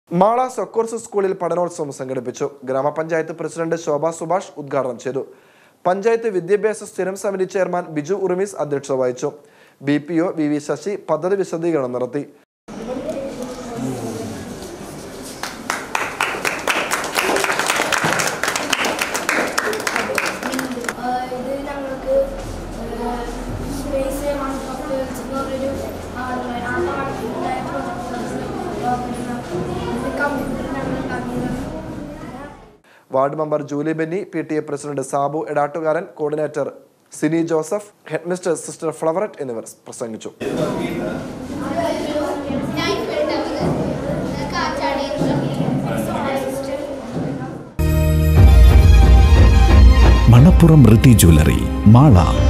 മാള സൊക്കോർസ് സ്കൂളിൽ പഠനോത്സവം സംഘടിപ്പിച്ചു ഗ്രാമപഞ്ചായത്ത് പ്രസിഡന്റ് ശോഭ സുഭാഷ് ഉദ്ഘാടനം ചെയ്തു പഞ്ചായത്ത് വിദ്യാഭ്യാസ സ്ഥിരം സമിതി ചെയർമാൻ ബിജു ഉറുമീസ് അധ്യക്ഷത വഹിച്ചു B P O V V Sasi പദ്ധതി വിശദീകരണം നടത്തി ഇത് ഞങ്ങൾക്ക് സ്പേസ് മൈക്രോസോഫ്റ്റ് എന്ന് പറഞ്ഞൊരു ഹാർഡ്വെയർ ആ ഹാർഡ്വെയറിൻ്റെ പ്രൊജക്ട് കമ്പ്യൂട്ടർ ഞങ്ങൾ ഉണ്ടാക്കിയതാണ് ward member Julie Benny P T A president Sabu Edattukaran coordinator Sini Joseph headmistress sister ഫ്ലവററ്റ് എന്നിവർ പ്രസംഗിച്ചു മണപ്പുറം റിട്ടി ജ്വല്ലറി മാള